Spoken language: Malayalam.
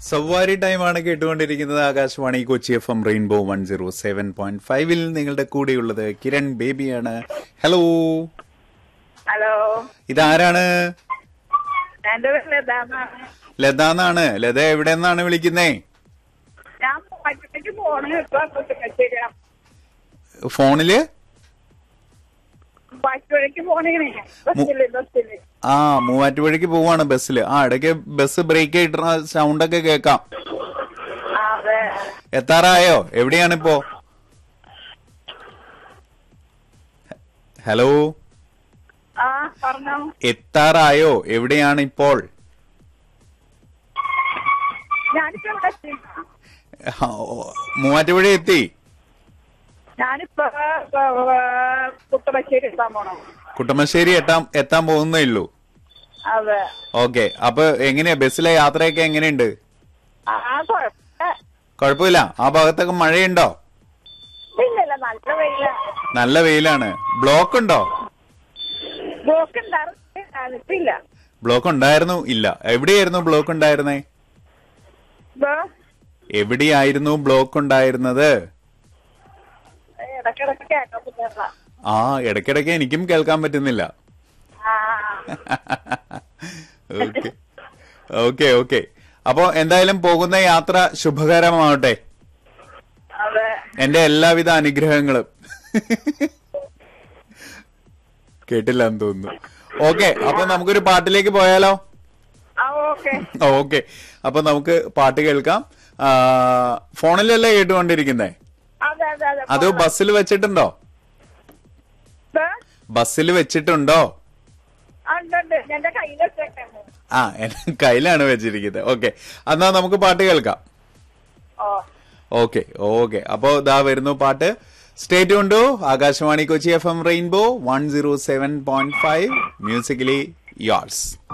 സവാരി ടൈമാണ് കേട്ടുകൊണ്ടിരിക്കുന്നത് Akashvani Kochi F M rainbow one zero seven point ഫൈവിൽ നിങ്ങളുടെ കൂടെയുള്ളത് കിരൺ ബേബിയാണ് ഹലോ ഹലോ ഇതാരാണ് എന്റെ പേര് ലതാന്നാണ് ലത എന്നാണ് ലത എവിടെ നിന്നാണ് വിളിക്കുന്നേ ഞാൻ മൂവാറ്റുപുഴയ്ക്ക് പോണ ഇപ്പൊ കുട്ടിക്കച്ചേരി ഫോണില് മൂവാറ്റുപുഴയ്ക്ക് പോണേ ബസ്സില് ബസ്സില് ആ മൂവാറ്റുപുഴയ്ക്ക് പോവാണ് ബസ്സിൽ ആ ഇടയ്ക്ക് ബസ് ബ്രേക്ക് ആയിട്ട് സൗണ്ട് ഒക്കെ കേൾക്കാം ആ, അതെ എത്താറായോ എവിടെയാണിപ്പോ ഹലോ ആ പറഞ്ഞോ എത്താറായോ എവിടെയാണ് ഇപ്പോൾ ഞാനിപ്പോ ഇവിടെ എത്തി ആ, മൂവാറ്റുപുഴ എത്തി ഞാനിപ്പോ കുട്ടബശ്ശേരി എത്താൻ പോണോ കുട്ടമശ്ശേരി എത്താൻ എത്താൻ പോകുന്നേ ഉള്ളൂ അതെ ഓക്കെ അപ്പൊ എങ്ങനെയാ ബസ്സിലെ യാത്രയൊക്കെ എങ്ങനെയുണ്ട് ആ കുഴപ്പമില്ല കുഴപ്പമില്ല ആ ഭാഗത്തൊക്കെ മഴയുണ്ടോ ഇല്ലല്ല നല്ല വെയില നല്ല വെയിലാണ് ബ്ലോക്ക് ഉണ്ടോ ബ്ലോക്ക് ഉണ്ടായിരുന്നു ഇപ്പില്ല ബ്ലോക്ക് ഉണ്ടായിരുന്നു ഇല്ല എവിടെയായിരുന്നു ബ്ലോക്ക് ഉണ്ടായിരുന്നേ ഇപ്പൊ എവിടെയായിരുന്നു ബ്ലോക്ക് ഉണ്ടായിരുന്നത് ഇടക്കിടക്ക് കേൾക്കാൻ പറ്റില്ല ആ ഇടയ്ക്കിടയ്ക്ക് എനിക്കും കേൾക്കാൻ പറ്റുന്നില്ല ആ ഓക്കെ ഓക്കെ ഓക്കെ അപ്പോ എന്തായാലും പോകുന്ന യാത്ര ശുഭകരമാവട്ടെ അതെ എന്റെ എല്ലാവിധ അനുഗ്രഹങ്ങളും കേട്ടില്ല എന്ന് തോന്നുന്നു ഓക്കെ അപ്പൊ നമുക്കൊരു പാട്ടിലേക്ക് പോയാലോ ആ ഓക്കെ ഓക്കെ അപ്പൊ നമുക്ക് പാട്ട് കേൾക്കാം ആ, ഫോണിലല്ലേ കേട്ടുകൊണ്ടിരിക്കുന്നേ അതെ അതെ അതെ അത് ബസ്സിൽ വെച്ചിട്ടുണ്ടോ ഇപ്പൊ ബസ്സിൽ വെച്ചിട്ടുണ്ടോ ആ, ഉണ്ട് ഉണ്ട് എന്റെ കയ്യിൽ വെച്ചേക്കാണ് ആ എന്റെ കയ്യിലാണ് വെച്ചിരിക്കുന്നത് ഓക്കെ എന്നാ നമുക്ക് പാട്ട് കേൾക്കാം ഓ ഓക്കെ ഓക്കെ അപ്പോ ഇതാ വരുന്നു പാട്ട് സ്റ്റേറ്റ് കൊണ്ടു Akashvani Kochi F M rainbow one zero seven point five musically yours